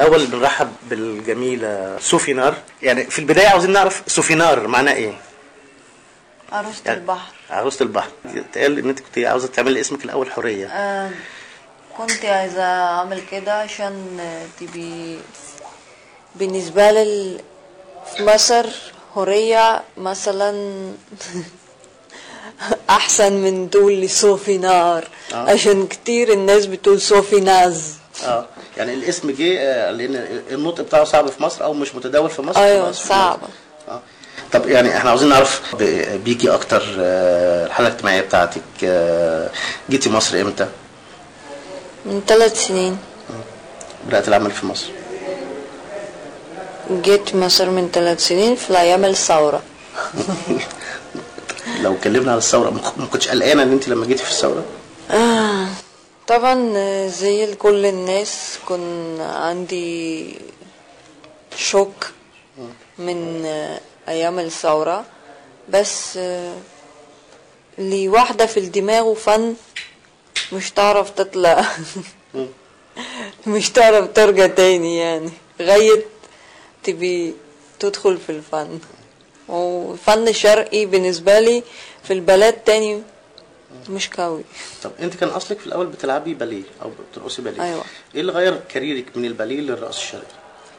الاول بنرحب بالجميله سوفينار يعني في البدايه عاوزين نعرف سوفينار معناه ايه عروسة يعني البحر عروسه البحر اتقال ان انت كنت عاوزه تعملي اسمك الاول حوريه آه كنت عايزة أعمل كده عشان آه، تبي بالنسبة لي في مصر حرية مثلا أحسن من تقول لي صوفي نار آه. عشان كتير الناس بتقول صوفي ناز اه يعني الاسم جه آه، لان النطق بتاعه صعب في مصر او مش متداول في مصر أيوة، فبقى سوفينار. صعبة. اه طب يعني احنا عاوزين نعرف ب- بيكي اكتر آه، الحاله الاجتماعيه بتاعتك آه، جيتي مصر امتى من ثلاث سنين بدات العمل في مصر جيت مصر من ثلاث سنين في أيام الثورة لو اتكلمنا على الثوره ما ما كنتش قلقانه ان انت لما جيتي في الثوره آه طبعا آه، زي كل الناس كن عندي شوك من آه، أيام الثورة بس آه، اللي واحدة في الدماغ فن مش تعرف تطلع مش تعرف ترجع تاني يعني غاية تبي تدخل في الفن وفن الشرقي بالنسبة لي في البلد تاني مش قوي طب انت كان اصلك في الاول بتلعبي باليه او بترقصي باليه أيوة. ايه اللي غير كاريرك من الباليه للرقص الشرقي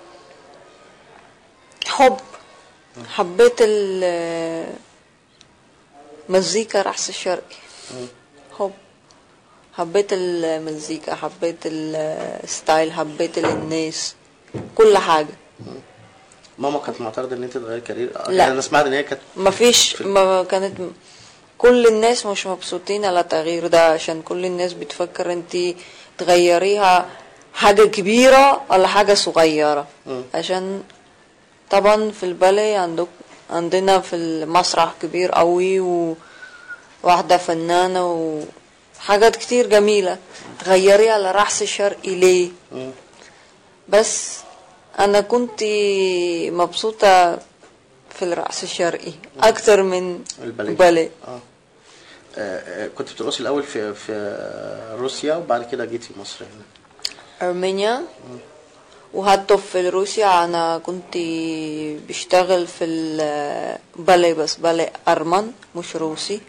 حب حبيت ال- مزيكا رقص الشرقي حب حبيت المزيكا حبيت الستايل حبيت الناس كل حاجة ماما كانت معترضه ان انت تغيري كارير لا. يعني انا سمعت ان هي كانت ما فيش ما كانت كل الناس مش مبسوطين على التغيير ده عشان كل الناس بتفكر انت تغيريها حاجة كبيرة ولا حاجة صغيرة عشان طبعا في البالي عندك عندنا في المسرح كبير قوي وواحدة فنانة وحاجات كتير جميلة غيريها على رقص الشرقي ليه بس انا كنت مبسوطة في الرقص الشرقي اكتر من الباليه باليه آه. آه، آه، كنت بترقصي الاول في في روسيا وبعد كده جيتي مصر هنا أرمينيا وحتى في روسيا أنا كنت بشتغل في البالي بس بالي أرمن مش روسي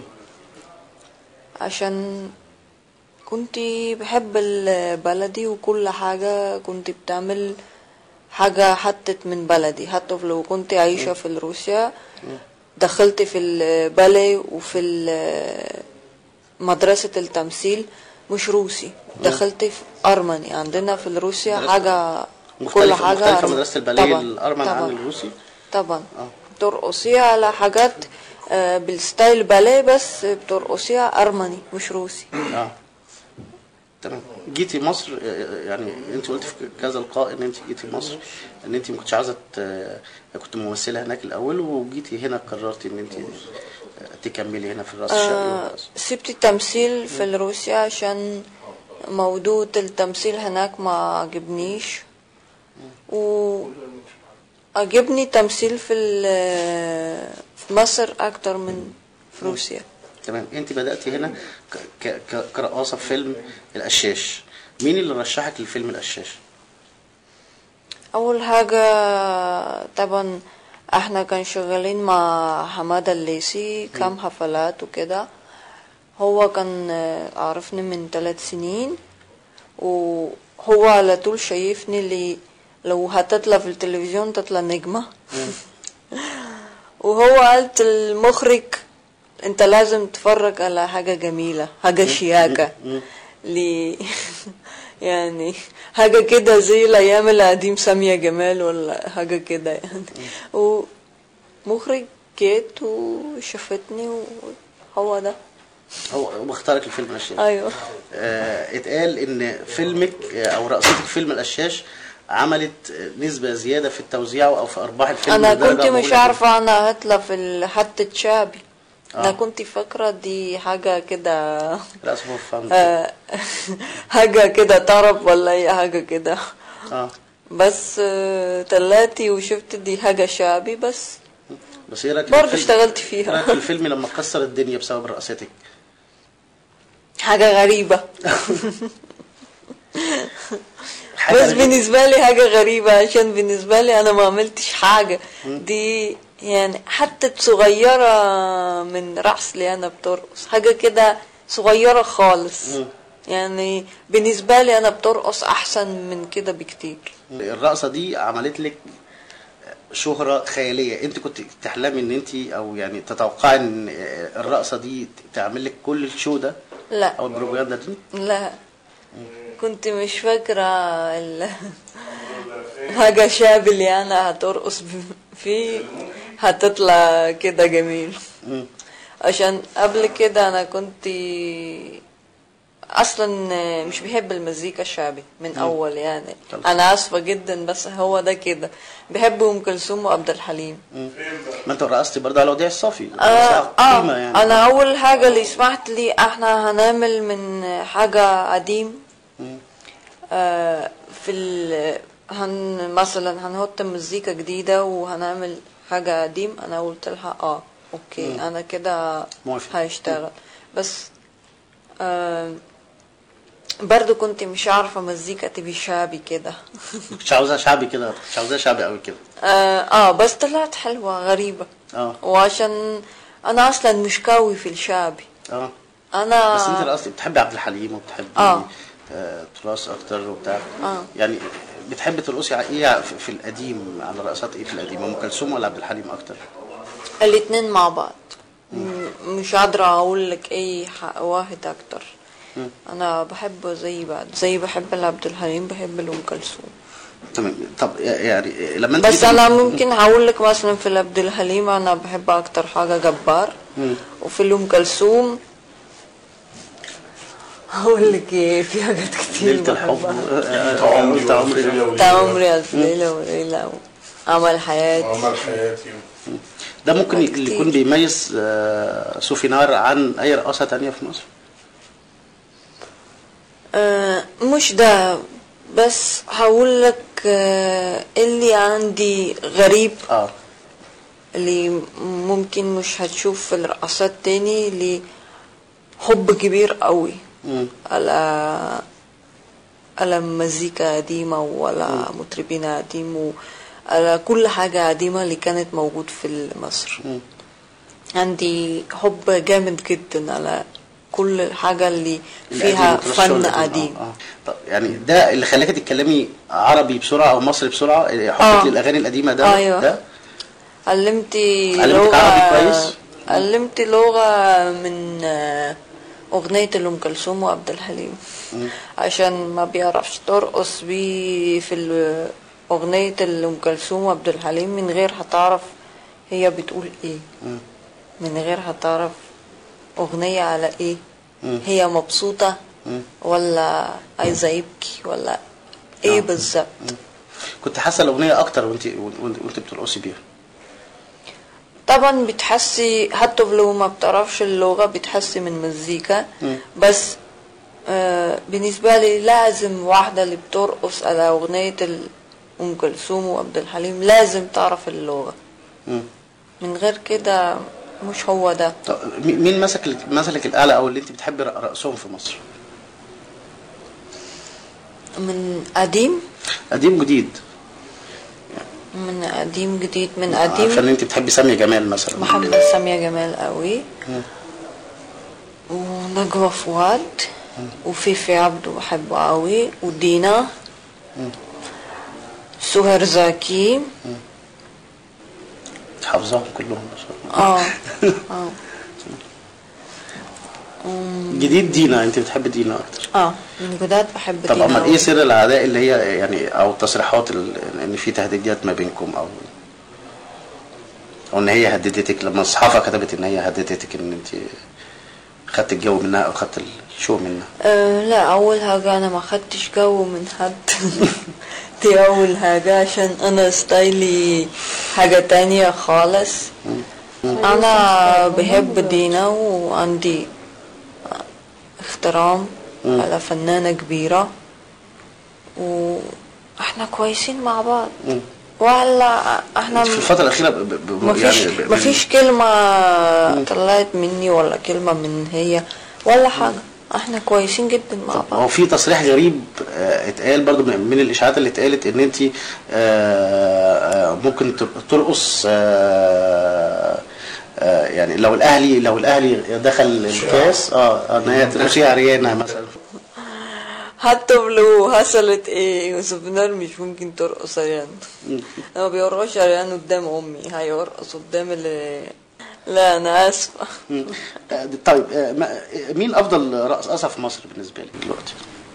عشان كنت بحب بلدي وكل حاجة كنت بتعمل حاجة حتت من بلدي حتى لو كنت عايشة في روسيا دخلت في البالي وفي ال- مدرسة التمثيل مش روسي دخلت في أرمني عندنا في روسيا درست- حاجة كل مختلفة حاجة مختلفة أرمني. مدرسة الباليه طبعاً، الأرمن عن طبعاً. الروسي طبعا آه. بترقصيها على حاجات آه، بالستايل باليه بس بترقصيها أرمني مش روسي اه تمام جيتي مصر آه، يعني انت قلت في كذا لقاء ان انت جيتي مصر ان انت ما كنتش عايزه ت- كنت ممثله هناك الاول وجيتي هنا قررتي ان انت آه، تكملي هنا في الراس الشرقي آه، والرقص. سبت التمثيل في روسيا عشان موضوع التمثيل هناك ما عجبنيش وعجبني تمثيل في ال- في مصر أكتر من في روسيا تمام انت بداتي هنا ك- ك- ك- كرقاصه في فيلم القشاش مين اللي رشحك لفيلم القشاش أول حاجة طبعا احنا كان شغالين مع حمادة الليسي كام حفلات وكده هو كان آه، عرفني من ثلاث سنين وهو على طول شايفني اللي لو هتطلع في التلفزيون تطلع نجمة وهو قالت المخرج انت لازم تتفرج على حاجة جميلة حاجة شياكة لي يعني حاجة كده زي الأيام القديم سامية جمال ولا حاجة كده يعني ومخرج جيت وشافتني وهو ده هو هو اختارك لفيلم القشاش أيوه آه، اتقال ان فيلمك آه، او رقصتك في فيلم القشاش عملت آه، نسبة زيادة في التوزيع او في ارباح الفيلم أنا لدرجة كنت مش مهولة عارفة أنا هطلع في ال- حتة شعبي أنا آه. كنت فاكرة دي حاجة كده جداً. رقص فور فن آه، حاجة كده طرب ولا أي حاجة كده اه بس آه، طلعتي وشفت دي حاجة شعبي بس بس ايه رايك في برضه الفيلم؟ اشتغلت إيه فيها رايك في الفيلم لما كسر الدنيا بسبب رقصتك حاجة غريبة حاجة بس غير- بالنسبة لي حاجة غريبة عشان بالنسبة لي أنا ما عملتش حاجة دي يعني حتى صغيرة من رأس لي أنا بترقص حاجة كده صغيرة خالص يعني بالنسبة لي أنا بترقص أحسن من كده بكتير الرقصه دي عملت لك شهرة خيالية انت كنت تحلمي ان انت او يعني تتوقعي ان الرقصة دي تعمل لك كل الشو ده لا او البروباجندا دي لا كنت مش فاكرة ال... حاجة شاب اللي أنا هترقص ب- فيه هتطلع كده جميل مم. عشان قبل كده أنا كنت أصلا مش بحب المزيكا الشعبي من أول يعني خلاص. أنا آسفة جدا بس هو ده كده بحب أم كلثوم وعبد الحليم مم. ما انت رقصتي برضه على وديع الصافي آه, قيمة آه يعني أنا أول حاجة اللي سمحت لي إحنا هنعمل من حاجة قديم مم. آه في ال هن مثلا هنحط مزيكا جديدة وهنعمل حاجة قديم أنا قلت لها آه أوكي أنا كده موافق. هشتغل بس آه برضو كنت مش عارفة مزيكا تبي شعبي كده مش عاوزها شعبي كده مش عاوزها شعبي قوي كده آه, اه بس طلعت حلوة غريبة اه وعشان أنا أصلا مش قوي في الشعبي اه أنا بس انت اصلا بتحبي عبد الحليم وبتحبي آه. آه، تراث اكتر وبتاع آه. يعني بتحبي ترقصي على ايه في- في القديم على رقصات ايه في القديم ام كلثوم ولا عبد الحليم اكتر الاتنين مع بعض م- مش قادرة اقول لك اي ح- واحد اكتر مم. انا بحب زي بعض زي بحب عبد الحليم بحب ام كلثوم تمام طب يعني لما انت بس جيتي- انا ممكن هقول لك مثلا في عبد الحليم انا بحب اكتر حاجة جبار مم. وفي ام كلثوم هقول لك ايه في حاجات كتير ليلة الحب بحبها آه، آه، قلت عمري بتاع عمري الف ليلة وليلة عمل حياتي عمر حياتي ده ممكن كتير. اللي يكون بيميز آه، صوفي نار عن اي رقاصة تانية في مصر آه، مش ده بس هقول لك آه، اللي عندي غريب اه اللي ممكن مش هتشوف في الرقصات تاني اللي حب كبير قوي مم. على على مزيكا قديمة ولا مطربين قديم على كل حاجة قديمة اللي كانت موجود في مصر مم. عندي حب جامد جدا على كل حاجة اللي القديم فيها والتراث الشغل فن القديم. قديم آه. آه. طب يعني ده اللي خلاك تتكلمي عربي بسرعة او مصري بسرعة حبك آه. للاغاني القديمة ده أيوة. ده علمتي علمتك لغة عربي كويس؟ علمتي لغة من آه، أغنية أم كلثوم وعبد الحليم عشان ما بيعرفش ترقص بيه في ال- أغنية أم كلثوم وعبد الحليم من غير هتعرف هي بتقول إيه مم. من غير هتعرف أغنية على إيه مم. هي مبسوطة مم. ولا عايزة يبكي ولا إيه آه. بالظبط كنت حاسة الاغنية اكتر وانت وانت وانت بترقصي بيها طبعا بتحسي حتى لو ما بتعرفش اللغة بتحسي من مزيكا مم. بس آه بالنسبة لي لازم واحدة اللي بترقص على أغنية ال- أم كلثوم وعبد الحليم لازم تعرف اللغة مم. من غير كده مش هو ده طب مي- مين مسك لك- مثلك الاعلى او اللي انت بتحبي رق- رقصهم في مصر من قديم قديم جديد من قديم جديد من عشان قديم انت بتحبي سامية جمال مثلا محمد سامية جمال قوي ونجوى فؤاد وفيفي عبده بحبه قوي ودينا سهر زكي حافظاهم كلهم ما شاء الله اه اه جديد دينا انت بتحبي دينا اكتر اه من جداد بحب طب دينا امال أوي. ايه سر العداء اللي هي يعني او التصريحات ال- ان في تهديدات ما بينكم او او ان هي هددتك لما الصحافه كتبت ان هي هددتك ان انت خدت الجو منها او خدت الشو منها آه لا اول حاجة انا ما خدتش جو من حد دي اول حاجة عشان انا ستايلي حاجة تانية خالص انا بحب دينا وعندي احترام على فنانة كبيرة واحنا كويسين مع بعض مم. ولا احنا في الفتره الاخيره ب... ب... ب... مفيش يعني ب... مفيش كلمة طلعت مني ولا كلمة من هي ولا حاجة احنا كويسين جدا مع طب بعض هو في تصريح غريب آه، اتقال برضو من من الاشاعات اللي اتقالت ان انت ممكن تر- ترقص آه، آه، يعني لو الاهلي لو الاهلي دخل الكاس اه ان هي ترقصي عريانه مثلا حتى لو حصلت ايه وسفنار مش ممكن ترقص عريان لو بيرقص عريان قدام امي هيرقص قدام اللي لا انا اسفه مم. آه، طيب آه، ما- مين افضل رقصه في مصر بالنسبه لك دلوقتي؟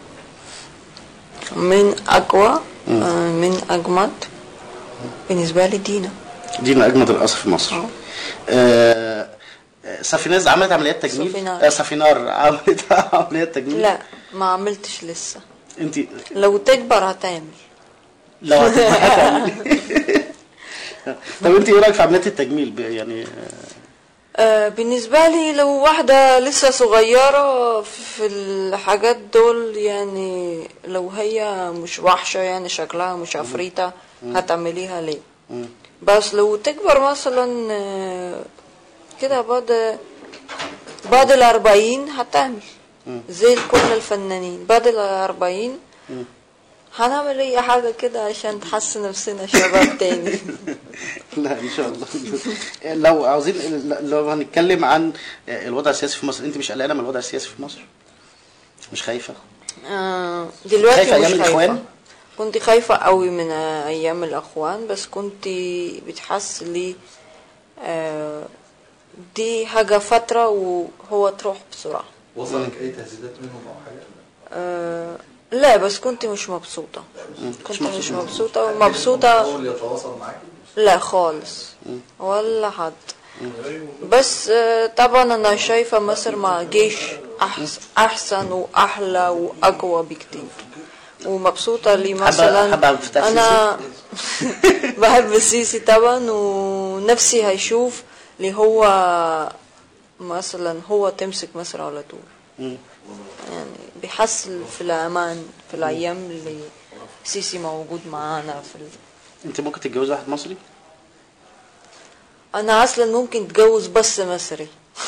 من اقوى آه، من اجمد بالنسبه لي دينا دينا اجمد الرقصه في مصر آه. آه، آه، سفيناز عملت عمليات تجميل سفينار. آه، سفينار عملت عمليات تجميل لا ما عملتش لسه انت لو تكبر هتعمل لو هتبقى هتعملي. طب انت ايه رايك في عمليات التجميل ب- يعني آه، آه، بالنسبة لي لو واحدة لسه صغيرة في الحاجات دول يعني لو هي مش وحشة يعني شكلها مش عفريتة هتعمليها ليه بس لو تكبر مثلا آه، كده بعد بعد الأربعين هتعمل زي كل الفنانين بعد الأربعين هنعمل أي حاجة كده عشان تحسن نفسنا شباب تاني لا ان شاء الله لو عاوزين لو هنتكلم عن الوضع السياسي في مصر انت مش قلقانه من الوضع السياسي في مصر مش خايفه آه، دلوقتي خايفة مش أيام خايفة الإخوان؟ كنت خايفة قوي من آه، أيام الأخوان بس كنت بتحس لي آه، دي حاجة فترة وهو تروح بسرعة وصلك اي تهديدات منهم او حاجه؟ آه، لا بس كنت مش مبسوطة كنت مش مبسوطة ومبسوطة اول يتواصل معاك لا خالص ولا حد بس آه، طبعا انا شايفة مصر مع جيش أحس احسن واحلى واقوى بكتير ومبسوطة لي مثلا حابة عبد الفتاح انا بحب السيسي طبعا ونفسي هيشوف اللي هو مثلا هو تمسك مصر على طول مم. يعني بيحصل في الامان في الايام اللي سيسي موجود معانا في ال... انت ممكن تتجوز واحد مصري انا اصلا ممكن اتجوز بس مصري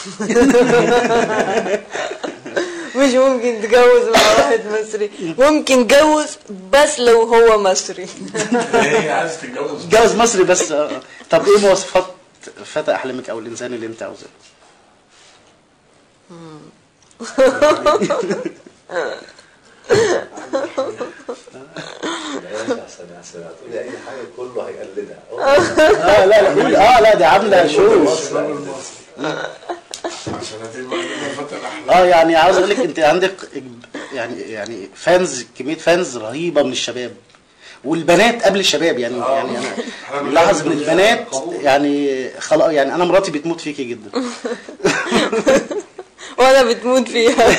مش ممكن اتجوز مع واحد مصري ممكن اتجوز بس لو هو مصري هي عايز تتجوز جواز مصري بس آه. طب ايه مواصفات فتى احلامك او الانسان اللي انت عاوزاه احسن احسن هتقولي اي حاجه كله هيقلدها اه لا لا قول اه لا دي عامله شو عشان هتبقى فتى الاحلام اه يعني عاوز اقول لك انت عندك يعني يعني فانز كميه فانز رهيبه من الشباب والبنات قبل الشباب يعني آه. يعني انا إحنا ملاحظ من بنعمل البنات قبول. يعني خلاص يعني انا مراتي بتموت فيكي جدا وانا بتموت فيها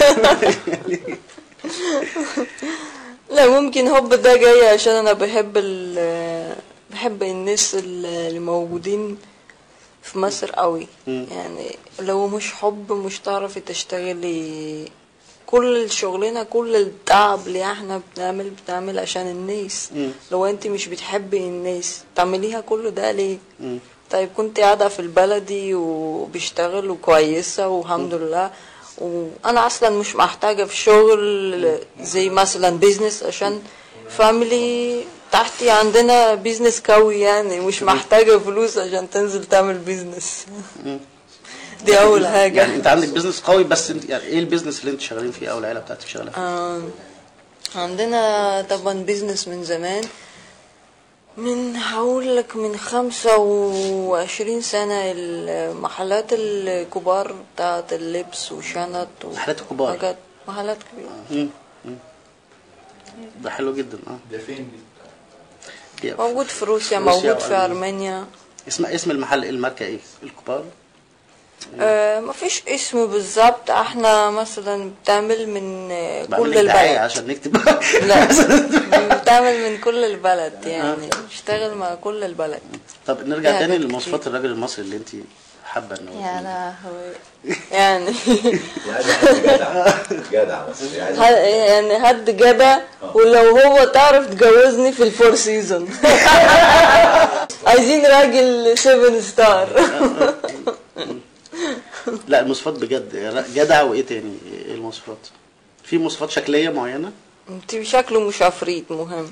لا ممكن حب ده جاي عشان انا بحب ال بحب الناس اللي موجودين في مصر قوي يعني لو مش حب مش تعرفي تشتغلي كل شغلنا كل التعب اللي احنا بنعمل بنعمل عشان الناس لو انت مش بتحبي الناس تعمليها كل ده ليه طيب كنت قاعدة في البلدي وبشتغل وكويسة والحمد لله وانا اصلا مش محتاجة في شغل زي مثلا بيزنس عشان فاميلي تحتي عندنا بيزنس قوي يعني مش محتاجة فلوس عشان تنزل تعمل بيزنس دي اول حاجة يعني انت عندك بيزنس قوي بس انت يعني ايه البيزنس اللي انت شغالين فيه او العيله بتاعتك شغاله فيه آه، عندنا طبعا بيزنس من زمان من هقول لك من خمسة وعشرين سنة المحلات الكبار بتاعت اللبس وشنط محلات الكبار. وحاجات محلات كبيرة مم. مم. ده حلو جدا اه ده فين دي؟ دي- موجود في روسيا روسيا موجود في وألمانيا. أرمينيا اسم اسم المحل الماركه ايه الكبار آه مفيش اسم بالظبط احنا مثلا بتعمل من آه، بعمل كل لك دعاية البلد عشان نكتب لا بتعمل من كل البلد يعني بتشتغل مع كل البلد طب نرجع فيها تاني حاجات لمواصفات الراجل المصري اللي انت حابه انه يا لهوي يعني يعني حد جدع جدع بس يعني ه- يعني حد جدع ولو هو تعرف تجوزني في الفور سيزون عايزين راجل سيفن ستار لا المواصفات بجد جدع وايه تاني ايه المواصفات المواصفات في مواصفات شكليه معينه انت شكله مش عفريت مهم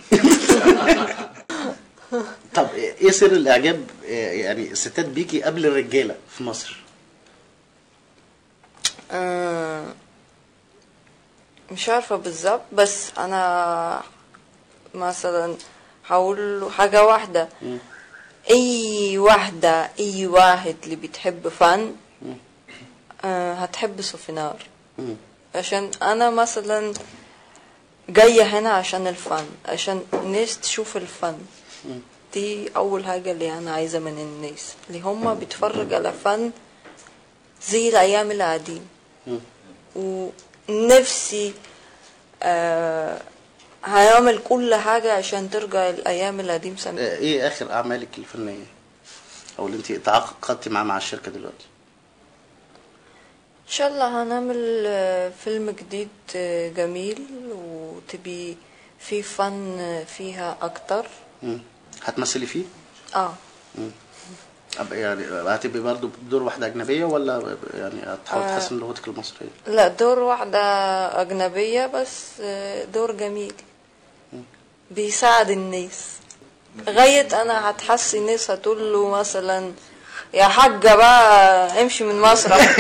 طب ايه سر الاعجاب إيه يعني الستات بيكي قبل الرجاله في مصر آه، مش عارفة بالظبط بس أنا مثلا هقول له حاجة واحدة أي واحدة أي واحد اللي بتحب فن آه، هتحب سوفينار مم. عشان أنا مثلا جاية هنا عشان الفن عشان الناس تشوف الفن دي أول حاجة اللي أنا عايزة من الناس اللي هما بيتفرج على فن زي الأيام القديم مم. ونفسي آه هيعمل كل حاجة عشان ترجع الأيام القديم سنة آه، ايه اخر اعمالك الفنيه او اللي انت تعاقدتي معاه مع الشركه دلوقتي إن شاء الله هنعمل آه، فيلم جديد آه، جميل وتبي في فن آه، فيها أكتر مم. هتمثلي فيه اه أب- يعني هتبقي برضه بدور واحده اجنبيه ولا يعني هتحاول تحسن لغتك المصريه لا دور واحدة أجنبية بس آه، دور جميل بيساعد الناس لغاية أنا هتحسي الناس هتقول له مثلا يا حاجة بقى امشي من مسرح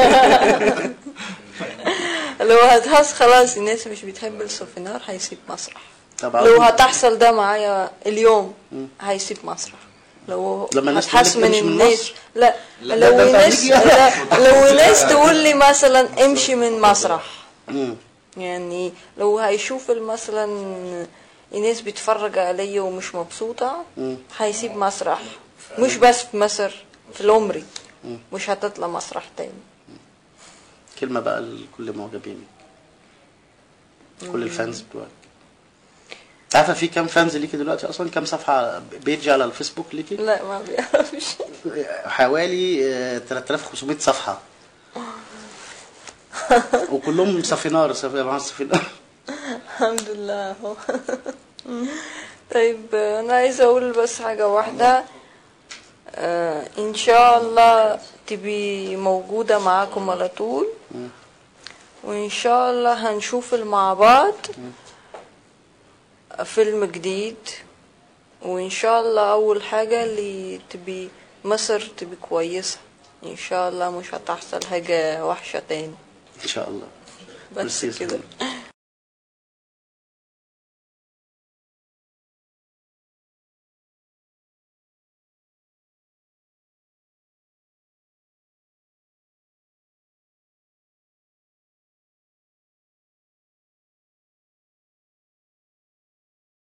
لو هتحس خلاص الناس مش بتحب السوفينار هيسيب مسرح طب لو عاوز- هتحصل ده معايا اليوم هيسيب مسرح لو لما الناس هتحس تقول لك من امشي من الناس مصر؟ لا لا، لو ده أنت الناس هتيجي. لا لو الناس تقول لي مثلا امشي من مسرح مم. يعني لو هيشوف مثلا الناس بيتفرج عليا ومش مبسوطة هيسيب مسرح مش بس في مصر في العمري مش هتطلع مسرح تاني كلمه بقى لكل معجبينك كل الفانز بتوعك عارفه في كام فانز ليكي دلوقتي اصلا كام صفحه بيج على الفيسبوك ليكي لا ما بيعرفش حوالي آه، 3500 صفحه وكلهم صفينار صفينار مع صفينار الحمد لله اهو طيب انا عايزه اقول بس حاجه واحده آه ان شاء الله تبي موجوده معاكم على طول وان شاء الله هنشوف مع بعض فيلم جديد وان شاء الله اول حاجه اللي تبي مصر تبي كويسه ان شاء الله مش هتحصل حاجه وحشه تاني ان شاء الله بس ميرسي يا كده سلمى.